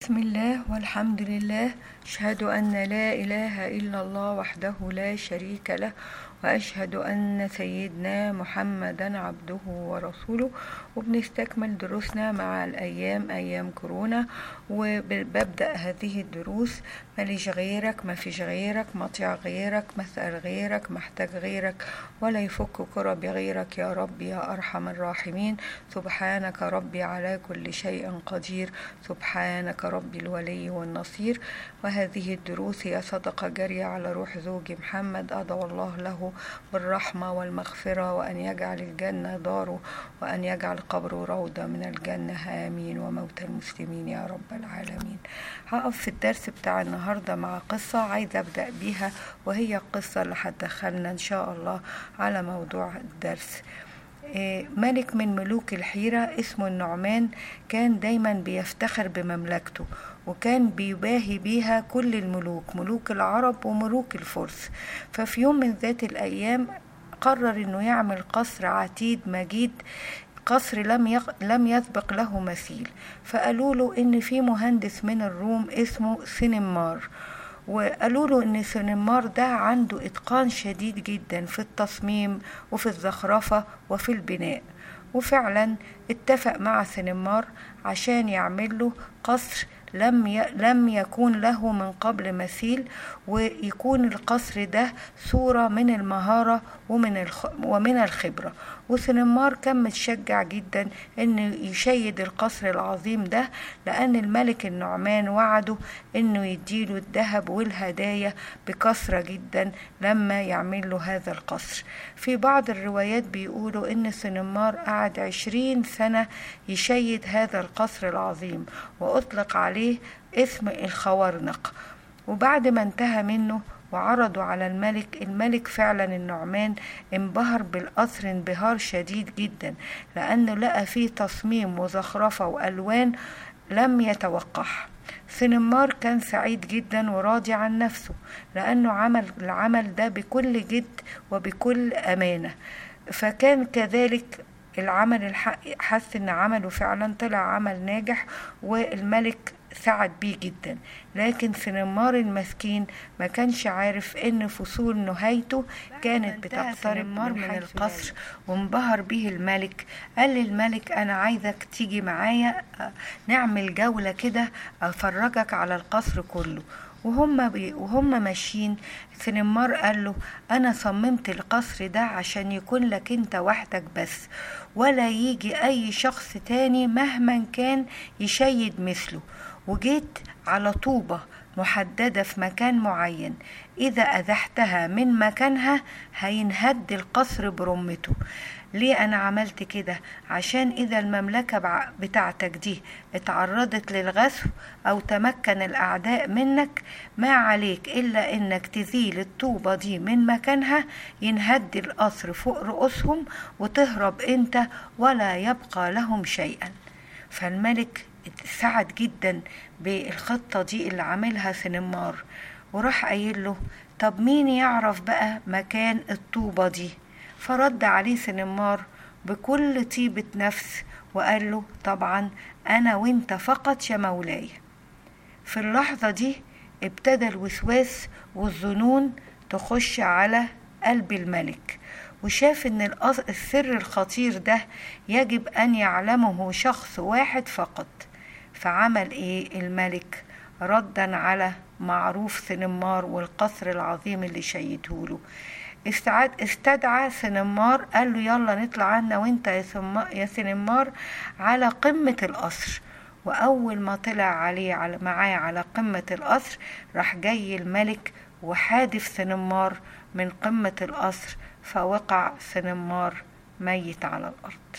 بسم الله والحمد لله أشهد أن لا إله إلا الله وحده لا شريك له وأشهد أن سيدنا محمدا عبده ورسوله وبنستكمل دروسنا مع الأيام أيام كورونا وببدأ هذه الدروس ماليش غيرك ما فيش غيرك مطيع غيرك مسأل غيرك محتاج غيرك ولا يفك كرب غيرك يا رب يا أرحم الراحمين سبحانك ربي على كل شيء قدير سبحانك ربي الولي والنصير وهذه الدروس هي صدقة جارية على روح زوجي محمد أدعو الله له بالرحمة والمغفرة وأن يجعل الجنة داره وأن يجعل قبره روضة من الجنة آمين وموت المسلمين يا رب العالمين هقف في الدرس بتاع النهاردة مع قصة عايزة أبدأ بيها وهي القصة اللي هتدخلنا إن شاء الله على موضوع الدرس ملك من ملوك الحيرة اسمه النعمان كان دايما بيفتخر بمملكته وكان بيباهي بيها كل الملوك ملوك العرب وملوك الفرس ففي يوم من ذات الأيام قرر انه يعمل قصر عتيد مجيد قصر لم يق... لم يسبق له مثيل فقالوا له ان في مهندس من الروم اسمه سينمار وقالوا له ان سينمار ده عنده اتقان شديد جدا في التصميم وفي الزخرفه وفي البناء وفعلا اتفق مع سينمار عشان يعمل له قصر لم ي... لم يكون له من قبل مثيل ويكون القصر ده صورة من المهارة ومن الخ... ومن الخبرة وسنمار كان متشجع جدا انه يشيد القصر العظيم ده لان الملك النعمان وعده انه يديله الذهب والهدايا بكثرة جدا لما يعمل له هذا القصر في بعض الروايات بيقولوا ان سنمار قعد عشرين سنة يشيد هذا القصر العظيم واطلق عليه اسم الخوارنق وبعد ما انتهى منه وعرضوا على الملك الملك فعلا النعمان انبهر بالقصر انبهار شديد جدا لأنه لقى فيه تصميم وزخرفة وألوان لم يتوقعها سنمار كان سعيد جدا وراضي عن نفسه لأنه عمل العمل ده بكل جد وبكل أمانة فكان كذلك العمل الحق حس ان عمله فعلا طلع عمل ناجح والملك سعد بيه جدا لكن سنمار المسكين ما كانش عارف ان فصول نهايته كانت بتقترب من, من القصر وانبهر به الملك قال للملك انا عايزك تيجي معايا نعمل جولة كده افرجك على القصر كله وهم بي وهم ماشيين سنمار قال له انا صممت القصر ده عشان يكون لك انت وحدك بس ولا يجي اي شخص تاني مهما كان يشيد مثله وجيت على طوبة محددة في مكان معين إذا أزحتها من مكانها هينهد القصر برمته ليه أنا عملت كده عشان إذا المملكة بتاعتك دي اتعرضت للغزو أو تمكن الأعداء منك ما عليك إلا إنك تزيل الطوبة دي من مكانها ينهد القصر فوق رؤوسهم وتهرب أنت ولا يبقى لهم شيئا فالملك سعد جدا بالخطة دي اللي عاملها سنمار وراح قايل له طب مين يعرف بقى مكان الطوبة دي فرد عليه سنمار بكل طيبة نفس وقال له طبعا أنا وانت فقط يا مولاي في اللحظة دي ابتدى الوسواس والظنون تخش على قلب الملك وشاف ان السر الخطير ده يجب ان يعلمه شخص واحد فقط فعمل ايه الملك ردا على معروف سنمار والقصر العظيم اللي شيدهوله استعاد استدعى سنمار قال له يلا نطلع عنا وانت يا سنمار على قمة القصر وأول ما طلع عليه على معاه على قمة القصر راح جاي الملك وحادف سنمار من قمة القصر فوقع سنمار ميت على الأرض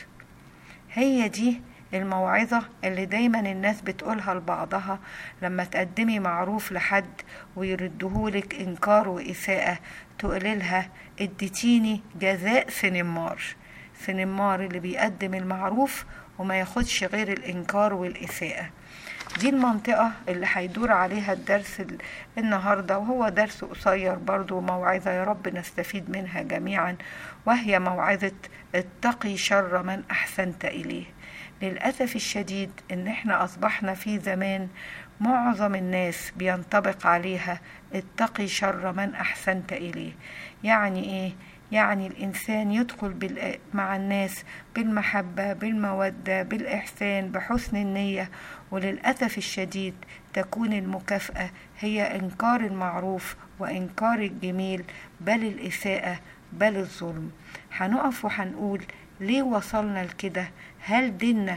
هي دي الموعظة اللي دايما الناس بتقولها لبعضها لما تقدمي معروف لحد ويردهولك إنكار وإساءة تقوللها اديتيني جزاء سنمار سنمار اللي بيقدم المعروف وما ياخدش غير الإنكار والإساءة دي المنطقة اللي هيدور عليها الدرس النهاردة وهو درس قصير برضو موعظة يا رب نستفيد منها جميعا وهي موعظة اتقي شر من أحسنت إليه للأسف الشديد إن إحنا أصبحنا في زمان معظم الناس بينطبق عليها اتقي شر من أحسنت إليه يعني إيه؟ يعني الإنسان يدخل مع الناس بالمحبة بالمودة بالإحسان بحسن النية وللأسف الشديد تكون المكافأة هي إنكار المعروف وإنكار الجميل بل الإساءة بل الظلم هنقف وهنقول ليه وصلنا لكده هل ديننا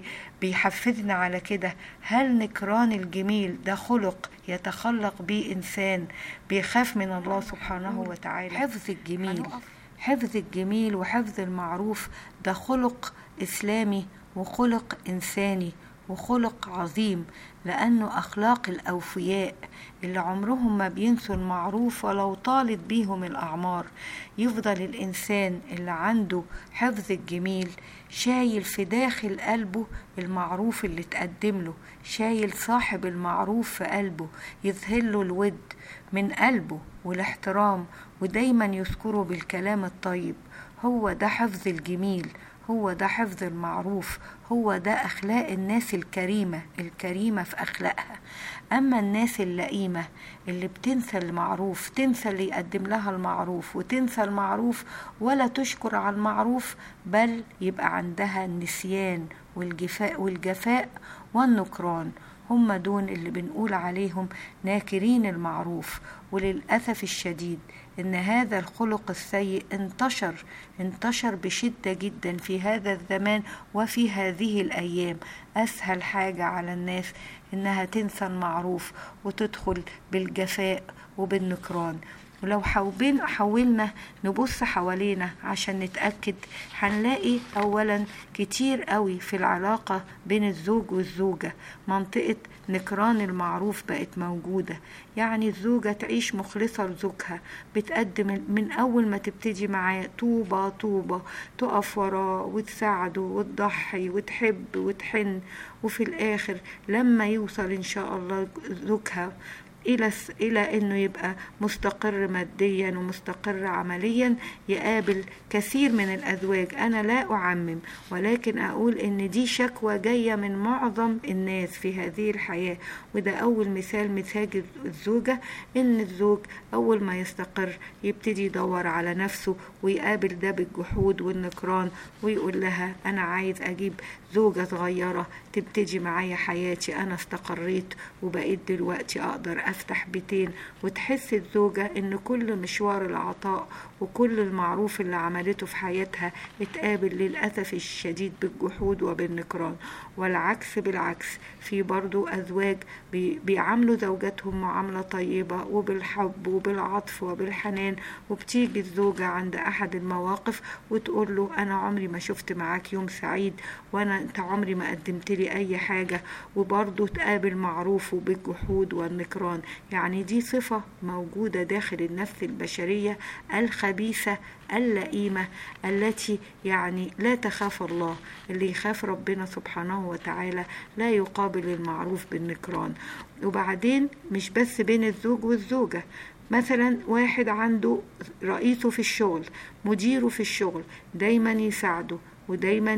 بيحفزنا على كده هل نكران الجميل ده خلق يتخلق بيه إنسان بيخاف من الله سبحانه وتعالى حفظ الجميل حفظ الجميل وحفظ المعروف ده خلق إسلامي وخلق إنساني وخلق عظيم لأنه أخلاق الأوفياء اللي عمرهم ما بينسوا المعروف ولو طالت بيهم الأعمار يفضل الإنسان اللي عنده حفظ الجميل شايل في داخل قلبه المعروف اللي تقدم له شايل صاحب المعروف في قلبه يظهر له الود من قلبه والاحترام ودايما يذكره بالكلام الطيب هو ده حفظ الجميل هو ده حفظ المعروف هو ده أخلاق الناس الكريمة الكريمة في أخلاقها أما الناس اللئيمة اللي بتنسى المعروف تنسى اللي يقدم لها المعروف وتنسى المعروف ولا تشكر على المعروف بل يبقى عندها النسيان والجفاء والجفاء والنكران هم دول اللي بنقول عليهم ناكرين المعروف وللأسف الشديد إن هذا الخلق السيء انتشر انتشر بشدة جدا في هذا الزمان وفي هذه الأيام أسهل حاجة على الناس إنها تنسى المعروف وتدخل بالجفاء وبالنكران ولو حاولنا حاولنا نبص حوالينا عشان نتأكد هنلاقي أولا كتير قوي في العلاقة بين الزوج والزوجة منطقة نكران المعروف بقت موجودة يعني الزوجة تعيش مخلصة لزوجها بتقدم من أول ما تبتدي معاه طوبة طوبة تقف وراه وتساعده وتضحي وتحب وتحن وفي الآخر لما يوصل إن شاء الله زوجها إلى إلى إنه يبقى مستقر ماديا ومستقر عمليا يقابل كثير من الأزواج أنا لا أعمم ولكن أقول إن دي شكوى جاية من معظم الناس في هذه الحياة وده أول مثال مثال الزوجة إن الزوج أول ما يستقر يبتدي يدور على نفسه ويقابل ده بالجحود والنكران ويقول لها أنا عايز أجيب زوجة صغيرة تبتدي معايا حياتي أنا استقريت وبقيت دلوقتي أقدر أفتح بيتين وتحس الزوجة إن كل مشوار العطاء وكل المعروف اللي عملته في حياتها اتقابل للأسف الشديد بالجحود وبالنكران والعكس بالعكس في برضو أزواج بيعاملوا زوجاتهم معاملة طيبة وبالحب وبالعطف وبالحنان وبتيجي الزوجة عند أحد المواقف وتقول له أنا عمري ما شفت معاك يوم سعيد وأنا أنت عمري ما قدمت لي أي حاجة وبرضو تقابل معروفه بالجحود والنكران يعني دي صفة موجودة داخل النفس البشرية الخبيثة اللئيمة التي يعني لا تخاف الله اللي يخاف ربنا سبحانه وتعالى لا يقابل المعروف بالنكران وبعدين مش بس بين الزوج والزوجة مثلا واحد عنده رئيسه في الشغل مديره في الشغل دايما يساعده ودايما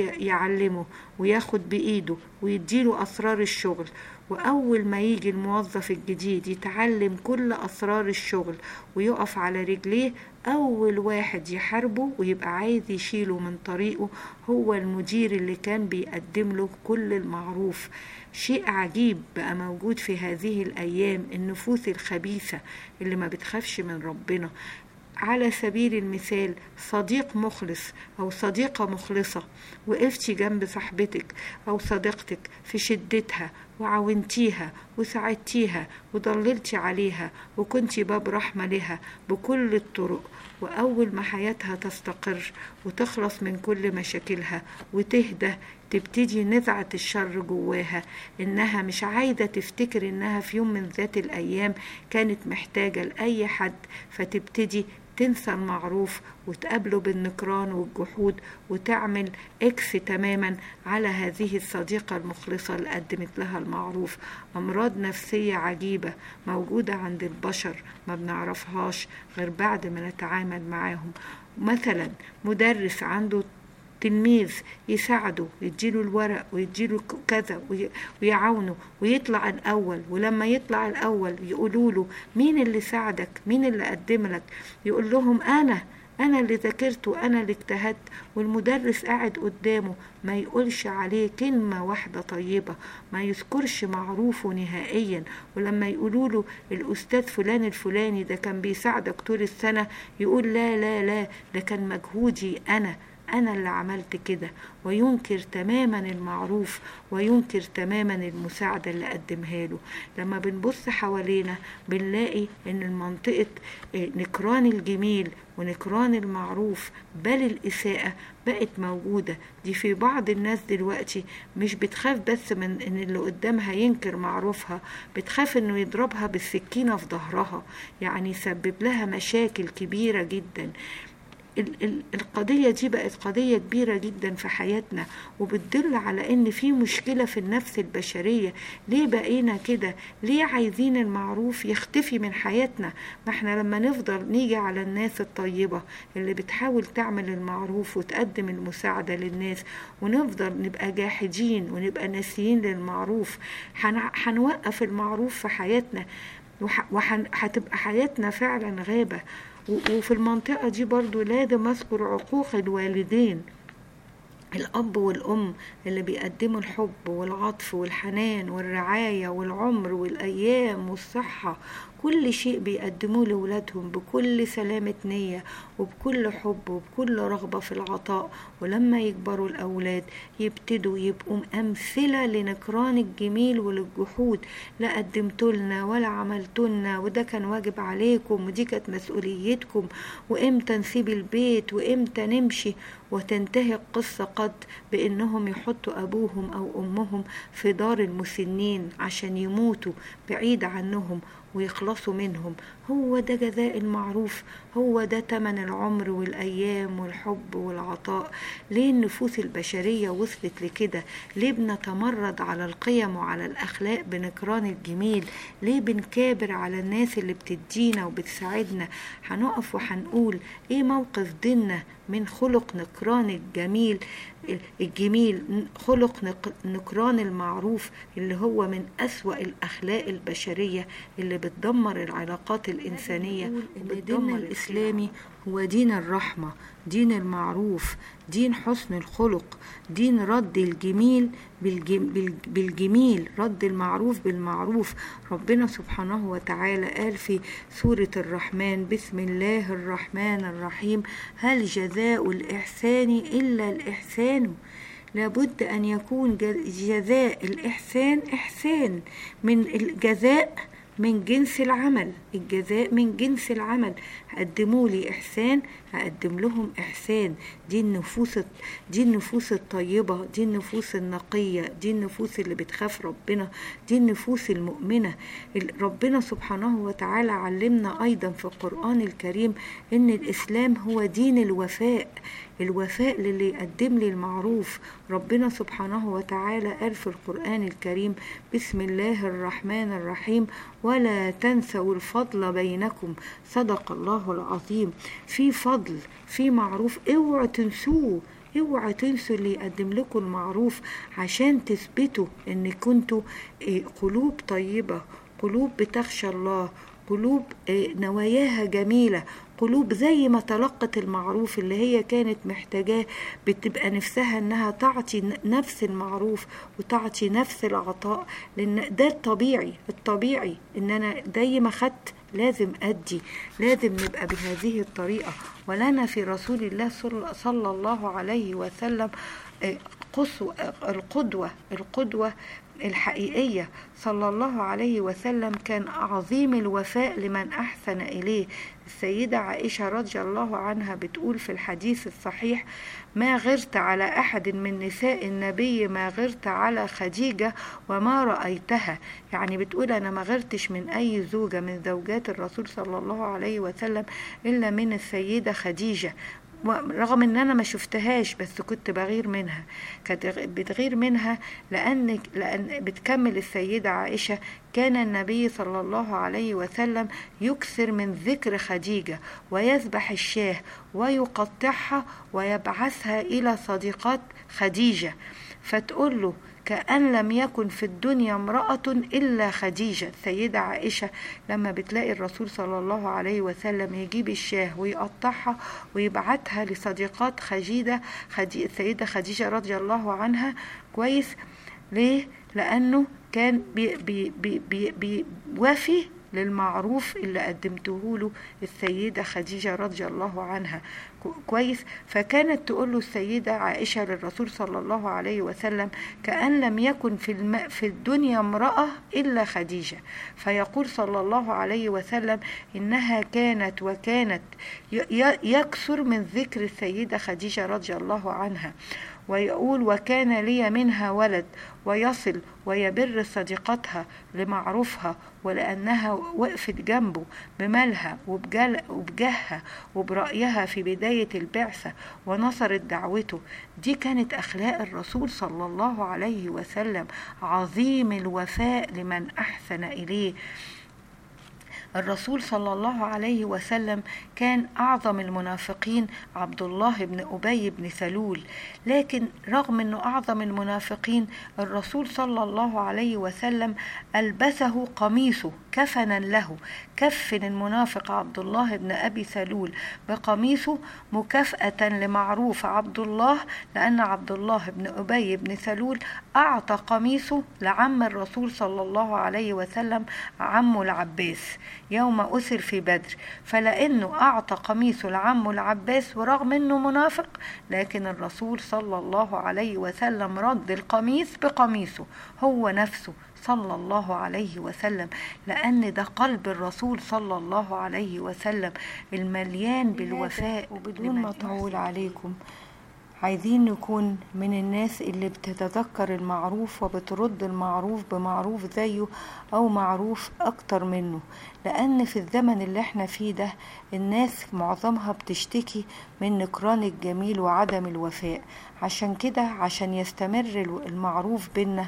يعلمه وياخد بإيده ويديله أسرار الشغل وأول ما يجي الموظف الجديد يتعلم كل أسرار الشغل ويقف على رجليه أول واحد يحاربه ويبقى عايز يشيله من طريقه هو المدير اللي كان بيقدم له كل المعروف شيء عجيب بقى موجود في هذه الأيام النفوس الخبيثة اللي ما بتخافش من ربنا على سبيل المثال صديق مخلص أو صديقة مخلصة وقفتي جنب صاحبتك أو صديقتك في شدتها وعاونتيها وساعدتيها وضللتي عليها وكنتي باب رحمة لها بكل الطرق وأول ما حياتها تستقر وتخلص من كل مشاكلها وتهدى تبتدي نزعة الشر جواها إنها مش عايزة تفتكر إنها في يوم من ذات الأيام كانت محتاجة لأي حد فتبتدي تنسى المعروف وتقابله بالنكران والجحود وتعمل اكس تماما على هذه الصديقة المخلصة اللي قدمت لها المعروف أمراض نفسية عجيبة موجودة عند البشر ما بنعرفهاش غير بعد ما نتعامل معاهم مثلا مدرس عنده تلميذ يساعده يديله الورق ويديله كذا ويعاونه ويطلع الأول ولما يطلع الأول يقولوا له مين اللي ساعدك مين اللي قدم لك يقول لهم أنا أنا اللي ذاكرت وأنا اللي اجتهدت والمدرس قاعد قدامه ما يقولش عليه كلمة واحدة طيبة ما يذكرش معروفه نهائيا ولما يقولوا له الأستاذ فلان الفلاني ده كان بيساعدك طول السنة يقول لا لا لا ده كان مجهودي أنا أنا اللي عملت كده وينكر تماما المعروف وينكر تماما المساعدة اللي قدمها له لما بنبص حوالينا بنلاقي ان المنطقة نكران الجميل ونكران المعروف بل الإساءة بقت موجودة دي في بعض الناس دلوقتي مش بتخاف بس من ان اللي قدامها ينكر معروفها بتخاف انه يضربها بالسكينة في ظهرها يعني يسبب لها مشاكل كبيرة جدا القضية دي بقت قضية كبيرة جدا في حياتنا وبتدل على ان في مشكلة في النفس البشرية ليه بقينا كده ليه عايزين المعروف يختفي من حياتنا ما احنا لما نفضل نيجي على الناس الطيبة اللي بتحاول تعمل المعروف وتقدم المساعدة للناس ونفضل نبقى جاحدين ونبقى ناسيين للمعروف هنوقف المعروف في حياتنا وهتبقى حياتنا فعلا غابة وفي المنطقة دي برضو لازم أذكر عقوق الوالدين الأب والأم اللي بيقدموا الحب والعطف والحنان والرعاية والعمر والأيام والصحة كل شيء بيقدموه لولادهم بكل سلامة نية وبكل حب وبكل رغبة في العطاء ولما يكبروا الأولاد يبتدوا يبقوا أمثلة لنكران الجميل وللجحود لا قدمتولنا ولا عملتولنا وده كان واجب عليكم ودي كانت مسؤوليتكم وإمتى نسيب البيت وإمتى نمشي وتنتهي القصة قد بإنهم يحطوا أبوهم أو أمهم في دار المسنين عشان يموتوا بعيد عنهم ويخلصوا منهم هو ده جزاء المعروف هو ده تمن العمر والأيام والحب والعطاء ليه النفوس البشرية وصلت لكده ليه بنتمرد على القيم وعلى الأخلاق بنكران الجميل ليه بنكابر على الناس اللي بتدينا وبتساعدنا هنقف وهنقول ايه موقف ديننا من خلق نكران الجميل الجميل خلق نكران المعروف اللي هو من أسوأ الأخلاق البشرية اللي بتدمر العلاقات الإنسانية إن ديننا الإسلامي هو دين الرحمة دين المعروف دين حسن الخلق دين رد الجميل بالجميل رد المعروف بالمعروف ربنا سبحانه وتعالى قال في سورة الرحمن بسم الله الرحمن الرحيم هل جزاء الإحسان إلا الإحسان لابد أن يكون جزاء الإحسان إحسان من الجزاء من جنس العمل الجزاء من جنس العمل قدموا لي إحسان هقدم لهم إحسان دي النفوس دي النفوس الطيبة دي النفوس النقية دي النفوس اللي بتخاف ربنا دي النفوس المؤمنة ربنا سبحانه وتعالى علمنا أيضا في القرآن الكريم إن الإسلام هو دين الوفاء الوفاء للي يقدم لي المعروف ربنا سبحانه وتعالى قال في القرآن الكريم بسم الله الرحمن الرحيم ولا تنسوا الفضل بينكم صدق الله العظيم في فضل في معروف اوعوا تنسوه اوعوا تنسوا اللي يقدم لكم المعروف عشان تثبتوا ان كنتوا قلوب طيبة قلوب بتخشى الله قلوب نواياها جميلة قلوب زي ما تلقت المعروف اللي هي كانت محتاجاه بتبقى نفسها انها تعطي نفس المعروف وتعطي نفس العطاء لان ده الطبيعي الطبيعي ان انا زي ما خدت لازم أدي لازم نبقى بهذه الطريقة ولنا في رسول الله صلى الله عليه وسلم قصوى القدوة القدوة الحقيقية صلى الله عليه وسلم كان عظيم الوفاء لمن أحسن إليه السيدة عائشة رضي الله عنها بتقول في الحديث الصحيح ما غرت على أحد من نساء النبي ما غرت على خديجة وما رأيتها يعني بتقول أنا ما غرتش من أي زوجة من زوجات الرسول صلى الله عليه وسلم إلا من السيدة خديجة رغم ان انا ما شفتهاش بس كنت بغير منها كانت بتغير منها لان لان بتكمل السيده عائشه كان النبي صلى الله عليه وسلم يكثر من ذكر خديجه ويذبح الشاه ويقطعها ويبعثها الى صديقات خديجه فتقول له كأن لم يكن في الدنيا امرأة إلا خديجة السيدة عائشة لما بتلاقي الرسول صلى الله عليه وسلم يجيب الشاه ويقطعها ويبعتها لصديقات خديجة خدي السيدة خديجة رضي الله عنها كويس ليه؟ لأنه كان بي بي بي بي بي وافي للمعروف اللي قدمته له السيدة خديجة رضي الله عنها كويس فكانت تقول له السيدة عائشة للرسول صلى الله عليه وسلم كأن لم يكن في, الم... في الدنيا امرأة إلا خديجة فيقول صلى الله عليه وسلم إنها كانت وكانت ي... يكثر من ذكر السيدة خديجة رضي الله عنها ويقول وكان لي منها ولد ويصل ويبر صديقتها لمعروفها ولأنها وقفت جنبه بمالها وبجهها وبرأيها في بداية البعثة ونصرت دعوته دي كانت أخلاق الرسول صلى الله عليه وسلم عظيم الوفاء لمن أحسن إليه الرسول صلى الله عليه وسلم كان أعظم المنافقين عبد الله بن أبي بن سلول لكن رغم أنه أعظم المنافقين الرسول صلى الله عليه وسلم ألبسه قميصه كفنا له كفن المنافق عبد الله بن أبي سلول بقميصه مكافأة لمعروف عبد الله لأن عبد الله بن أبي بن سلول أعطى قميصه لعم الرسول صلى الله عليه وسلم عمه العباس يوم أسر في بدر فلأنه أعطى قميصه لعمه العباس ورغم أنه منافق لكن الرسول صلى الله عليه وسلم رد القميص بقميصه هو نفسه صلى الله عليه وسلم لأن ده قلب الرسول صلى الله عليه وسلم المليان بالوفاء وبدون ما أطول عليكم عايزين نكون من الناس اللي بتتذكر المعروف وبترد المعروف بمعروف زيه أو معروف أكتر منه لأن في الزمن اللي احنا فيه ده الناس معظمها بتشتكي من نكران الجميل وعدم الوفاء عشان كده عشان يستمر المعروف بينا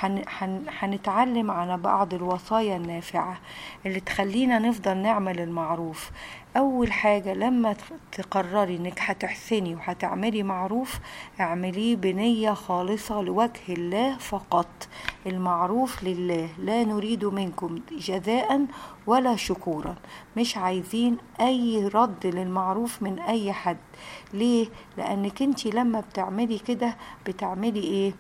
هنتعلم على بعض الوصايا النافعة اللي تخلينا نفضل نعمل المعروف أول حاجة لما تقرري إنك هتحسني وهتعملي معروف اعمليه بنية خالصة لوجه الله فقط المعروف لله لا نريد منكم جزاء ولا شكورا مش عايزين أي رد للمعروف من أي حد ليه؟ لأنك انت لما بتعملي كده بتعملي ايه؟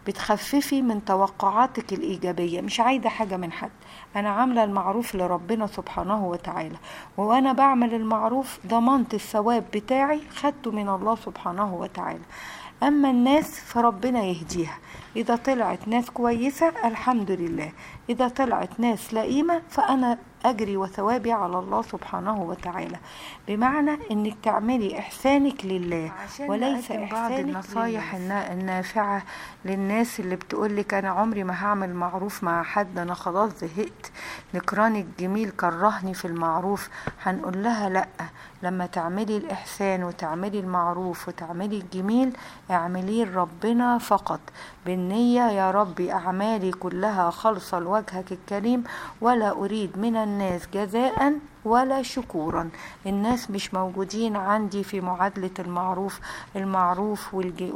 بتخففي من توقعاتك الإيجابية مش عايزة حاجة من حد أنا عاملة المعروف لربنا سبحانه وتعالى وأنا بعمل المعروف ضمنت الثواب بتاعي خدته من الله سبحانه وتعالى أما الناس فربنا يهديها إذا طلعت ناس كويسة الحمد لله إذا طلعت ناس لئيمة فأنا أجري وثوابي على الله سبحانه وتعالى بمعنى أنك تعملي إحسانك لله وليس إحسانك بعض النصايح النافعة للناس اللي بتقولك أنا عمري ما هعمل معروف مع حد أنا خلاص زهقت نكران الجميل كرهني في المعروف هنقول لها لأ لما تعملي الإحسان وتعملي المعروف وتعملي الجميل اعمليه لربنا فقط بالنية يا ربي أعمالي كلها خالصة لوجهك الكريم ولا أريد من الناس جزاء ولا شكورا الناس مش موجودين عندي في معادلة المعروف المعروف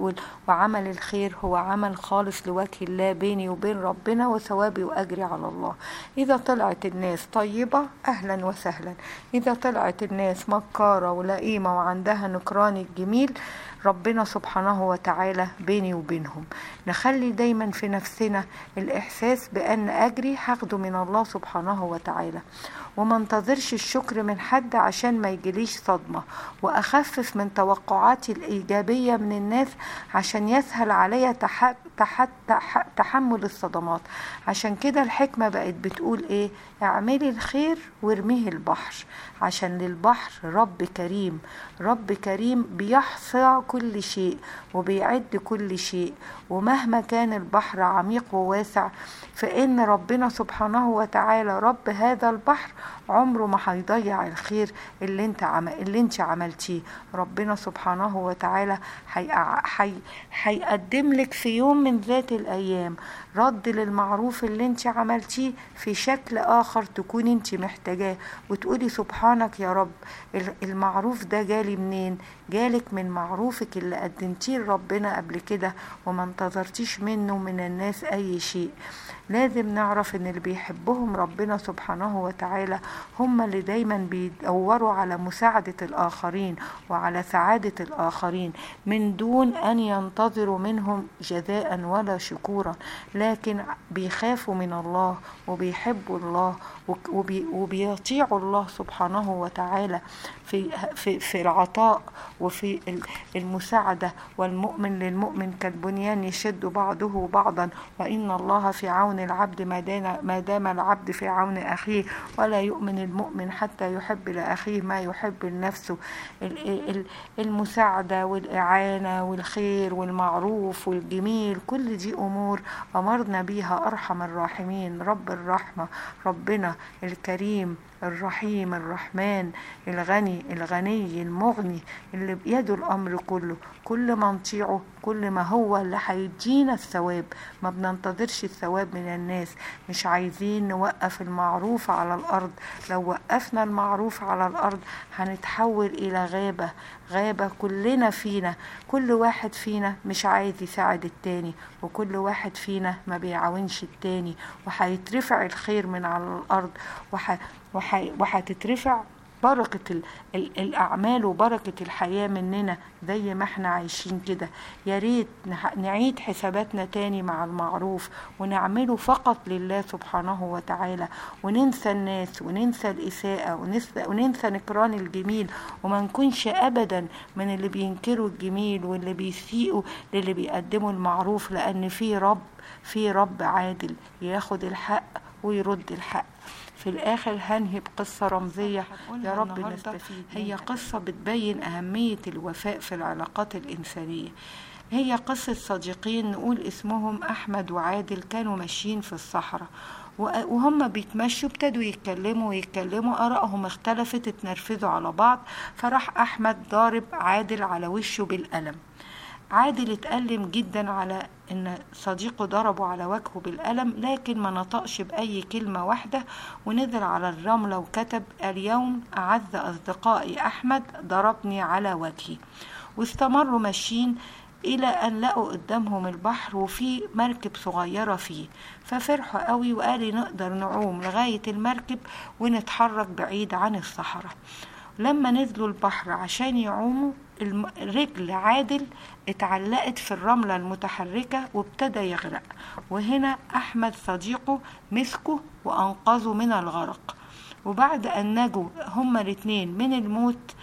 وعمل الخير هو عمل خالص لوجه الله بيني وبين ربنا وثوابي وأجري على الله إذا طلعت الناس طيبة أهلا وسهلا إذا طلعت الناس مكارة ولئيمة وعندها نكران الجميل ربنا سبحانه وتعالى بيني وبينهم نخلي دايما في نفسنا الإحساس بأن أجري هاخده من الله سبحانه وتعالى وما انتظرش الشكر من حد عشان ما يجيليش صدمة وأخفف من توقعاتي الإيجابية من الناس عشان يسهل عليا تح... تح... تح... تحمل الصدمات عشان كده الحكمة بقت بتقول إيه اعملي الخير وارميه البحر عشان للبحر رب كريم رب كريم بيحصى كل شيء وبيعد كل شيء ومهما كان البحر عميق وواسع فإن ربنا سبحانه وتعالى رب هذا البحر عمره ما هيضيع الخير اللي انت عم... اللي انت عملتيه ربنا سبحانه وتعالى هيقع- هي... هيقدم لك في يوم من ذات الايام رد للمعروف اللي انت عملتيه في شكل اخر تكون انت محتاجاه وتقولي سبحانك يا رب ال- المعروف ده جالي منين جالك من معروفك اللي قدمتيه لربنا قبل كده وما انتظرتيش منه من الناس اي شيء لازم نعرف ان اللي بيحبهم ربنا سبحانه وتعالى هم اللي دايما بيدوروا على مساعدة الآخرين وعلى سعادة الآخرين من دون أن ينتظروا منهم جزاء ولا شكورا لكن بيخافوا من الله وبيحبوا الله وك- وبي وبيطيعوا الله سبحانه وتعالى في في في العطاء وفي ال- المساعدة والمؤمن للمؤمن كالبنيان يشد بعضه بعضا وإن الله في عون العبد ما دام ما دام العبد في عون أخيه ولا يؤمن المؤمن حتى يحب لأخيه ما يحب لنفسه ال- ال- المساعدة والإعانة والخير والمعروف والجميل كل دي أمور أمرنا بيها أرحم الراحمين رب الرحمة ربنا الكريم الرحيم الرحمن الغني الغني المغني اللي بيده الأمر كله كل ما نطيعه كل ما هو اللي هيدينا الثواب ما بننتظرش الثواب من الناس مش عايزين نوقف المعروف على الأرض لو وقفنا المعروف على الأرض هنتحول إلى غابة غابة كلنا فينا كل واحد فينا مش عايز يساعد التاني وكل واحد فينا ما بيعاونش التاني وهيترفع الخير من على الأرض وح... وح... وهتترفع بركة ال... ال... الأعمال وبركة الحياة مننا زي ما احنا عايشين كده يا ريت نح... نعيد حساباتنا تاني مع المعروف ونعمله فقط لله سبحانه وتعالى وننسى الناس وننسى الإساءة وننسى, وننسى نكران الجميل وما نكونش أبدا من اللي بينكروا الجميل واللي بيسيئوا للي بيقدموا المعروف لأن في رب في رب عادل ياخد الحق ويرد الحق في الآخر هنهي بقصة رمزية يا رب نستفيد هي قصة بتبين أهمية الوفاء في العلاقات الإنسانية هي قصة صديقين نقول اسمهم أحمد وعادل كانوا ماشيين في الصحراء وهم بيتمشوا ابتدوا يتكلموا ويتكلموا آرائهم اختلفت اتنرفزوا على بعض فراح أحمد ضارب عادل على وشه بالقلم عادل اتألم جدا على ان صديقه ضربه على وجهه بالقلم لكن ما نطقش بأي كلمة واحدة ونزل على الرملة وكتب اليوم أعز أصدقائي أحمد ضربني على وجهي واستمروا ماشيين إلى أن لقوا قدامهم البحر وفي مركب صغيرة فيه ففرحوا قوي وقالوا نقدر نعوم لغاية المركب ونتحرك بعيد عن الصحراء لما نزلوا البحر عشان يعوموا رجل عادل اتعلقت في الرملة المتحركة وابتدى يغرق وهنا أحمد صديقه مسكه وأنقذه من الغرق وبعد أن نجوا هما الاتنين من الموت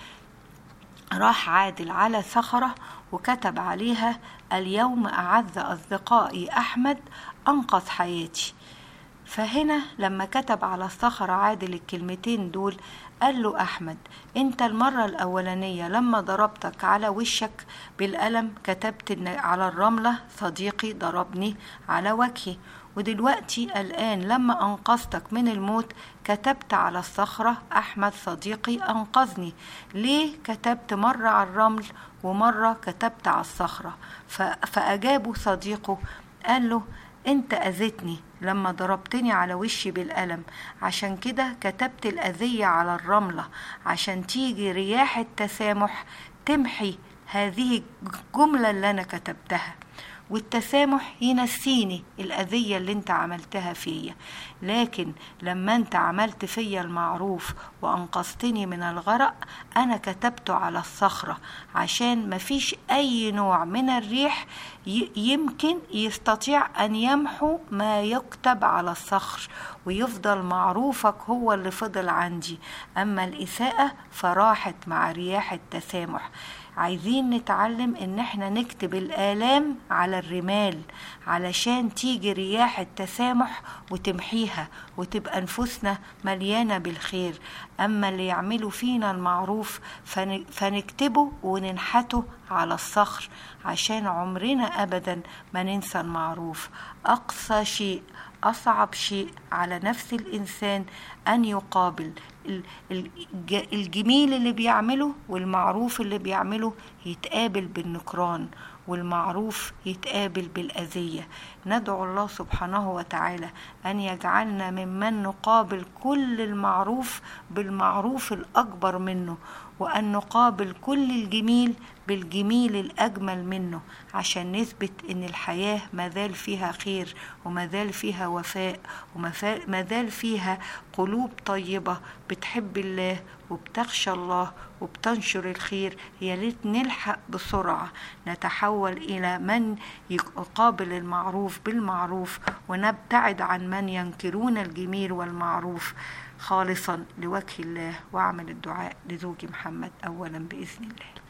راح عادل على صخرة وكتب عليها اليوم أعز أصدقائي أحمد أنقذ حياتي فهنا لما كتب على الصخرة عادل الكلمتين دول قال له أحمد أنت المرة الأولانية لما ضربتك على وشك بالقلم كتبت إن على الرملة صديقي ضربني على وجهي ودلوقتي الآن لما أنقذتك من الموت كتبت على الصخرة أحمد صديقي أنقذني ليه كتبت مرة على الرمل ومرة كتبت على الصخرة فأجابه صديقه قال له انت اذيتني لما ضربتني على وشي بالقلم عشان كده كتبت الاذية على الرملة عشان تيجي رياح التسامح تمحي هذه الجملة اللي انا كتبتها والتسامح ينسيني الأذية اللي انت عملتها فيا لكن لما انت عملت فيا المعروف وأنقذتني من الغرق أنا كتبته على الصخرة عشان مفيش أي نوع من الريح يمكن يستطيع أن يمحو ما يكتب على الصخر ويفضل معروفك هو اللي فضل عندي أما الإساءة فراحت مع رياح التسامح عايزين نتعلم ان احنا نكتب الالام على الرمال علشان تيجي رياح التسامح وتمحيها وتبقى نفوسنا مليانة بالخير اما اللي يعملوا فينا المعروف فنكتبه وننحته على الصخر عشان عمرنا ابدا ما ننسى المعروف اقصى شيء أصعب شيء على نفس الإنسان أن يقابل الجميل اللي بيعمله والمعروف اللي بيعمله يتقابل بالنكران والمعروف يتقابل بالأذية ندعو الله سبحانه وتعالى أن يجعلنا ممن نقابل كل المعروف بالمعروف الأكبر منه وأن نقابل كل الجميل بالجميل الأجمل منه عشان نثبت إن الحياة مازال فيها خير ومازال فيها وفاء ومازال فيها قلوب طيبة بتحب الله وبتخشى الله وبتنشر الخير يا ريت نلحق بسرعة نتحول إلى من يقابل المعروف بالمعروف ونبتعد عن من ينكرون الجميل والمعروف خالصا لوجه الله واعمل الدعاء لزوجي محمد أولا بإذن الله